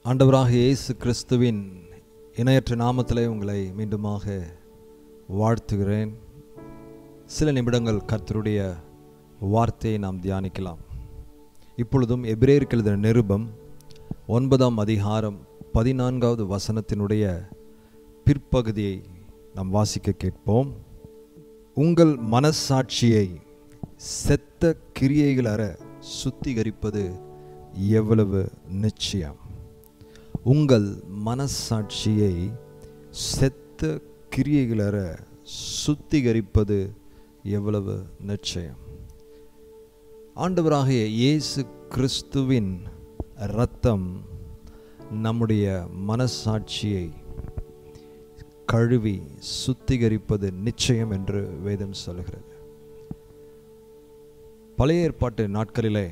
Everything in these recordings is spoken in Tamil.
ஆண்டவராக இயேசு கிறிஸ்துவின் இணையற்ற நாமத்திலே உங்களை மீண்டுமாக வாழ்த்துகிறேன் சில நிமிடங்கள் கர்த்தருடைய வார்த்தையை நாம் தியானிக்கலாம் இப்பொழுதும் எபிரேயருக்கு எழுதின நிருபம் ஒன்பதாம் அதிகாரம் பதினான்காவது வசனத்தினுடைய பிற்பகுதியை நாம் வாசிக்க கேட்போம் உங்கள் மனசாட்சியை செத்த கிரியைகள் அற சுத்திகரிப்பது எவ்வளவு நிச்சயம் உங்கள் மனசாட்சியை செத்த கிரியைகள் அற சுத்திகரிப்பது எவ்வளவு நிச்சயம் ஆண்டவராகிய இயேசு கிறிஸ்துவின் இரத்தம் நம்முடைய மனசாட்சியை கழுவி சுத்திகரிப்பது நிச்சயம் என்று வேதம் சொல்கிறது பழைய ஏற்பாட்டு நாட்களிலே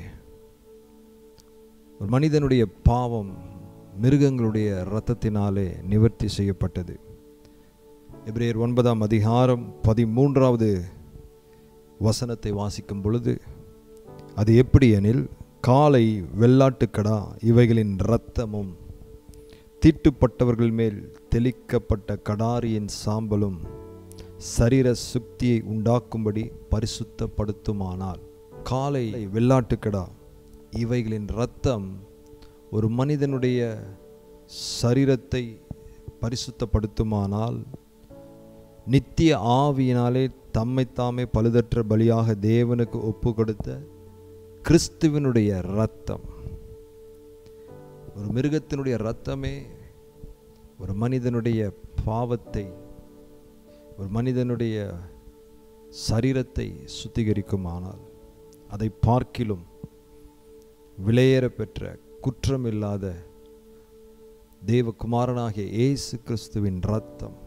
ஒரு மனிதனுடைய பாவம் மிருகங்களுடைய இரத்தத்தினாலே நிவர்த்தி செய்யப்பட்டது எபிரேயர் ஒன்பதாம் அதிகாரம் பதிமூன்றாவது வசனத்தை வாசிக்கும் பொழுது அது எப்படி எனில் காலை வெள்ளாட்டுக்கடா இவைகளின் இரத்தமும் தீட்டுப்பட்டவர்கள் மேல் தெளிக்கப்பட்ட கடாரியின் சாம்பலும் சரீர சுக்தியை உண்டாக்கும்படி பரிசுத்தப்படுத்துமானால் காலை வெள்ளாட்டுக்கடா இவைகளின் இரத்தம் ஒரு மனிதனுடைய சரீரத்தை பரிசுத்தப்படுத்துமானால் நித்திய ஆவியினாலே தம்மைத்தாமே பழுதற்ற பலியாக தேவனுக்கு ஒப்பு கொடுத்த கிறிஸ்துவனுடைய இரத்தம் ஒரு மிருகத்தினுடைய இரத்தமே ஒரு மனிதனுடைய பாவத்தை ஒரு மனிதனுடைய சரீரத்தை சுத்திகரிக்குமானால் அதை பார்க்கிலும் விலையேற பெற்ற குற்றமில்லாத தேவகுமாரனாகிய இயேசு கிறிஸ்துவின் இரத்தம்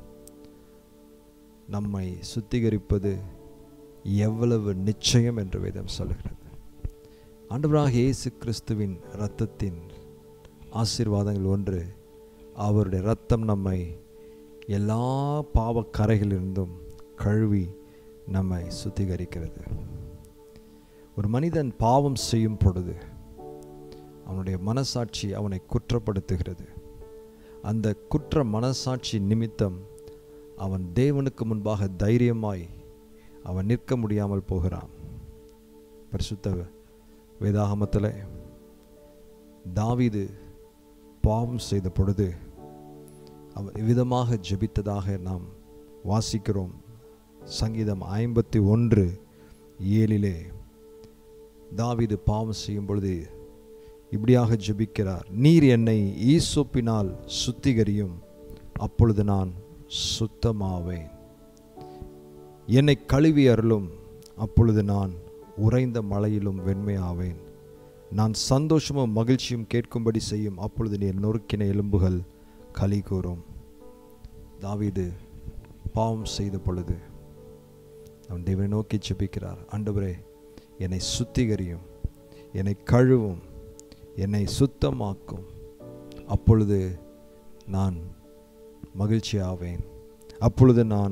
நம்மை சுத்திகரிப்பது எவ்வளவு நிச்சயம் என்று வேதம் சொல்கிறது ஆண்டவராக இயேசு கிறிஸ்துவின் இரத்தத்தின் ஆசீர்வாதங்கள் ஒன்று அவருடைய இரத்தம் நம்மை எல்லா பாவக்கரைகளிலிருந்தும் கழுவி நம்மை சுத்திகரிக்கிறது ஒரு மனிதன் பாவம் செய்யும் பொழுது அவனுடைய மனசாட்சி அவனை குற்றப்படுத்துகிறது அந்த குற்ற மனசாட்சி நிமித்தம் அவன் தேவனுக்கு முன்பாக தைரியமாய் அவன் நிற்க முடியாமல் போகிறான் பரிசுத்த வேதாகமத்தில் தாவீது பாவம் செய்த பொழுது அவர் விதமாக ஜெபித்ததாக நாம் வாசிக்கிறோம் சங்கீதம் ஐம்பத்தி ஒன்று ஏழிலே தாவீது பாவம் செய்யும் பொழுது இப்படியாக ஜெபிக்கிறார் நீர் என்னை ஈசோப்பினால் சுத்திகரியும் அப்பொழுது நான் சுத்தமாவேன் என்னை கழுவி அருளும் அப்பொழுது நான் உறைந்த மலையிலும் வெண்மையாவேன் நான் சந்தோஷமும் மகிழ்ச்சியும் கேட்கும்படி செய்யும் அப்பொழுது நீர் நொறுக்கின எலும்புகள் களி கூறும் தாவீது பாவம் செய்த பொழுது அவன் தேவனை நோக்கி ஜெபிக்கிறார் ஆண்டவரே என்னை சுத்திகரியும் என்னை கழுவும் என்னை சுத்தமாக்கும் அப்பொழுது நான் மகிழ்ச்சி ஆவேன் அப்பொழுது நான்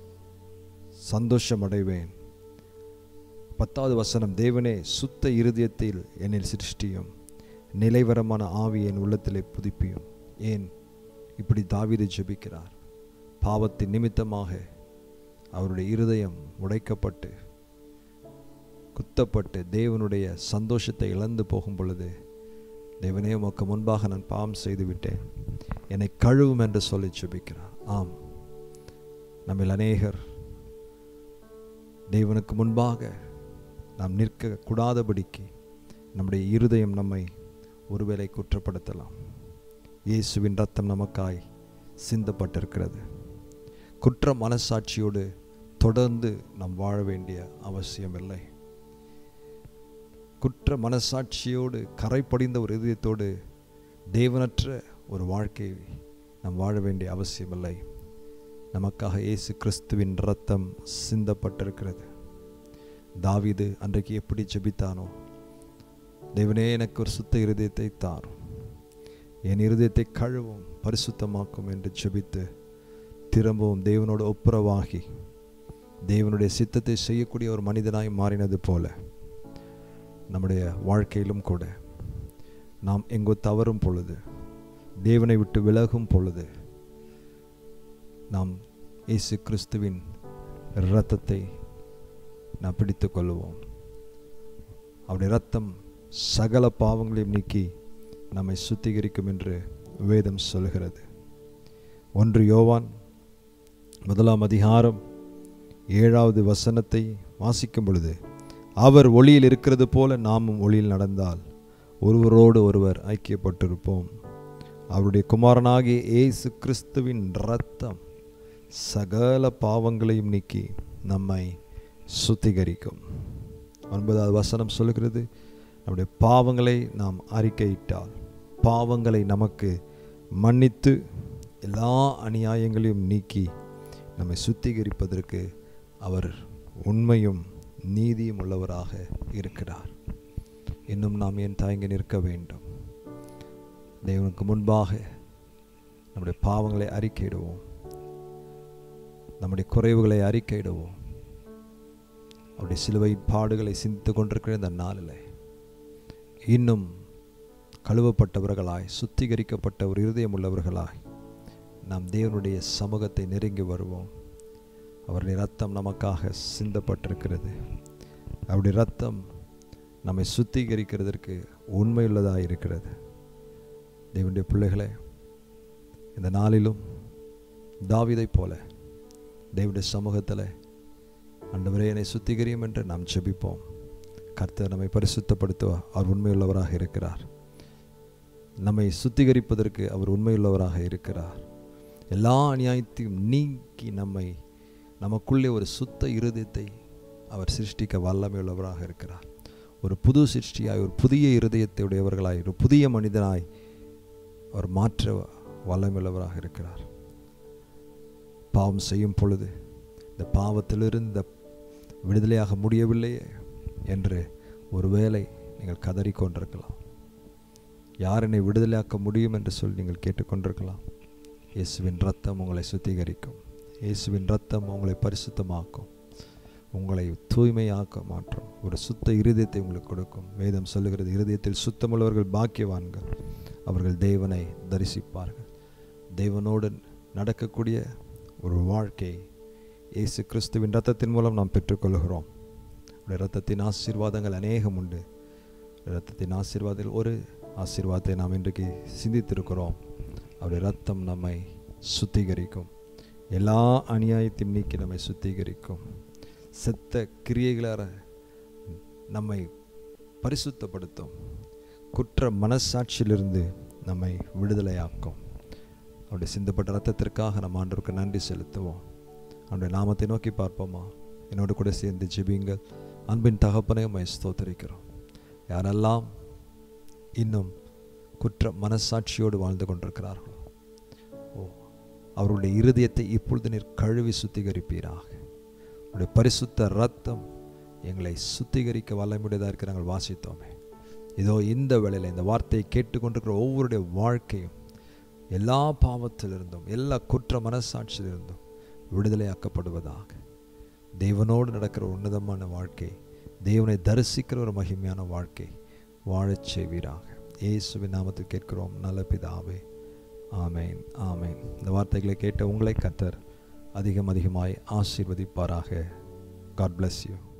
சந்தோஷமடைவேன் பத்தாவது வசனம் தேவனே சுத்த இருதயத்தில் என்னில் சிருஷ்டியும் நிலைவரமான ஆவி என் உள்ளத்திலே புதுப்பியும் ஏன் இப்படி தாவீது ஜெபிக்கிறார் பாவத்தின் நிமித்தமாக அவருடைய இருதயம் உடைக்கப்பட்டு குத்தப்பட்டு தேவனுடைய சந்தோஷத்தை இழந்து போகும் பொழுது தேவனே உமக்கு முன்பாக நான் பாவம் செய்து விட்டேன் என்னை கழுவும் என்று சொல்லி ஜெபிக்கிறார் ஆம் நம்மில் அநேகர் தேவனுக்கு முன்பாக நாம் நிற்க கூடாதபடிக்கு நம்முடைய இருதயம் நம்மை ஒருவேளை குற்றப்படுத்தலாம் இயேசுவின் ரத்தம் நமக்காய் சிந்தப்பட்டிருக்கிறது குற்ற மனசாட்சியோடு தொடர்ந்து நாம் வாழ வேண்டிய அவசியமில்லை குற்ற மனசாட்சியோடு கரை படிந்த ஒரு இதயத்தோடு தேவனற்ற ஒரு வாழ்க்கையை நாம் வாழ வேண்டிய அவசியமில்லை நமக்காக இயேசு கிறிஸ்துவின் ரத்தம் சிந்தப்பட்டிருக்கிறது தாவீது அன்றைக்கு எப்படி ஜெபித்தானோ தேவனே எனக்கு ஒரு சுத்த இருதயத்தை தாரும் என் இருதயத்தை கழுவும் பரிசுத்தமாக்கும் என்று ஜெபித்து திரும்பவும் தேவனோடு ஒப்புரவாகி தேவனுடைய சித்தத்தை செய்யக்கூடிய ஒரு மனிதனாய் மாறினது போல நம்முடைய வாழ்க்கையிலும் கூட நாம் எங்கோ தவறும் பொழுது தேவனை விட்டு விலகும் பொழுது நாம் இயேசு கிறிஸ்துவின் இரத்தத்தை நாம் பிடித்து கொள்வோம் அவருடைய இரத்தம் சகல பாவங்களையும் நீக்கி நம்மை சுத்திகரிக்கும் என்று வேதம் சொல்கிறது ஒன்று யோவான் முதலாம் அதிகாரம் ஏழாவது வசனத்தை வாசிக்கும் பொழுது அவர் ஒளியில் இருக்கிறது போல நாமும் ஒளியில் நடந்தால் ஒருவரோடு ஒருவர் ஐக்கியப்பட்டிருப்போம் அவருடைய குமாரனாகிய இயேசு கிறிஸ்துவின் இரத்தம் சகல பாவங்களையும் நீக்கி நம்மை சுத்திகரிக்கும் ஒன்பதாவது வசனம் சொல்கிறது நம்முடைய பாவங்களை நாம் அறிக்கையிட்டால் பாவங்களை நமக்கு மன்னித்து எல்லா அநியாயங்களையும் நீக்கி நம்மை சுத்திகரிப்பதற்கு அவர் உண்மையும் நீதியும் உள்ளவராக இருக்கிறார் இன்னும் நாம் ஏன் தயங்கி நிற்க வேண்டும் தேவனுக்கு முன்பாக நம்முடைய பாவங்களை அறிக்கையிடுவோம் நம்முடைய குறைவுகளை அறிக்கையிடுவோம் அவருடைய சிலுவை பாடுகளை சிந்தித்து கொண்டிருக்கிற இந்த நாளில் இன்னும் கழுவப்பட்டவர்களாய் சுத்திகரிக்கப்பட்ட ஒரு இருதயம் உள்ளவர்களாய் நாம் தேவனுடைய சமூகத்தை நெருங்கி வருவோம் அவருடைய ரத்தம் நமக்காக சிந்தப்பட்டிருக்கிறது அவருடைய ரத்தம் நம்மை சுத்திகரிக்கிறதற்கு உண்மையுள்ளதாக இருக்கிறது தேவனுடைய பிள்ளைகளே இந்த நாளிலும் தாவிதைப் போல தேவனுடைய சமூகத்தில் அண்டவரே என்னை சுத்திகரியும் என்று நாம் ஜெபிப்போம் கர்த்தர் நம்மை பரிசுத்தப்படுத்துவ அவர் உண்மையுள்ளவராக இருக்கிறார் நம்மை சுத்திகரிப்பதற்கு அவர் உண்மையுள்ளவராக இருக்கிறார் எல்லா அநியாயத்தையும் நீக்கி நம்மை நமக்குள்ளே ஒரு சுத்த இருதயத்தை அவர் சிருஷ்டிக்க வல்லமையுள்ளவராக இருக்கிறார் ஒரு புது சிருஷ்டியாய் ஒரு புதிய இருதயத்தை உடையவர்களாய் ஒரு புதிய மனிதனாய் அவர் மாற்ற வல்லமையுள்ளவராக இருக்கிறார் பாவம் செய்யும் பொழுது இந்த பாவத்திலிருந்து இந்த விடுதலையாக முடியவில்லையே என்று ஒருவேளை நீங்கள் கதறிக்கொண்டிருக்கலாம் யார் என்னை விடுதலையாக்க முடியும் என்று சொல்லி நீங்கள் கேட்டுக்கொண்டிருக்கலாம் இயேசுவின் ரத்தம் உங்களை சுத்திகரிக்கும் இயேசுவின் ரத்தம் உங்களை பரிசுத்தமாக்கும் உங்களை தூய்மையாக்க மாற்றும் ஒரு சுத்த இருதயத்தை உங்களுக்கு கொடுக்கும் வேதம் சொல்லுகிறது இருதயத்தில் சுத்தமுள்ளவர்கள் பாக்கியவான்கள் அவர்கள் தேவனை தரிசிப்பார்கள் தேவனோடு நடக்கக்கூடிய ஒரு வாழ்க்கை இயேசு கிறிஸ்துவின் ரத்தத்தின் மூலம் நாம் பெற்றுக்கொள்கிறோம் அவருடைய ரத்தத்தின் ஆசீர்வாதங்கள் அநேகம் உண்டு ரத்தத்தின் ஆசீர்வாதத்தில் ஒரு ஆசீர்வாதத்தை நாம் இன்றைக்கு சிந்தித்திருக்கிறோம் அவருடைய ரத்தம் நம்மை சுத்திகரிக்கும் எல்லா அநியாயத்தையும் நீக்கி நம்மை சுத்திகரிக்கும் செத்த கிரியைகளார நம்மை பரிசுத்தப்படுத்தும் குற்ற மனசாட்சியிலிருந்து நம்மை விடுதலையாக்கும் அவருடைய சிந்தப்பட்ட ரத்தத்திற்காக நம்ம ஆண்டவருக்கு நன்றி செலுத்துவோம் அவருடைய நாமத்தை நோக்கி பார்ப்போமா என்னோடு கூட சேர்ந்து ஜெபிங்கள் அன்பின் தகப்பனை உம்மை ஸ்தோத்தரிக்கிறோம் யாரெல்லாம் இன்னும் குற்ற மனசாட்சியோடு வாழ்ந்து கொண்டிருக்கிறார்களோ ஓ அவருடைய இருதயத்தை இப்பொழுது நீர் கழுவி சுத்திகரிப்பீராக உடைய பரிசுத்த ரத்தம் எங்களை சுத்திகரிக்க வல்லமுடையதாக இருக்க நாங்கள் வாசித்தோமே இதோ இந்த வேளையில் இந்த வார்த்தையை கேட்டுக்கொண்டிருக்கிற ஒவ்வொருடைய வாழ்க்கையும் எல்லா பாவத்திலிருந்தும் எல்லா குற்ற மனசாட்சியிலிருந்தும் விடுதலையாக்கப்படுவதாக தேவனோடு நடக்கிற உன்னதமான வாழ்க்கை தேவனை தரிசிக்கிற ஒரு மகிமையான வாழ்க்கை வாழச் செய்வீராக இயேசுவின் நாமத்தில் கேட்கிறோம் நல்ல பிதாவே ஆமேன் ஆமேன் இந்த வார்த்தைகளை கேட்ட உங்களை கத்தர் அதிகம் அதிகமாய் ஆசீர்வதிப்பாராக காட் bless யூ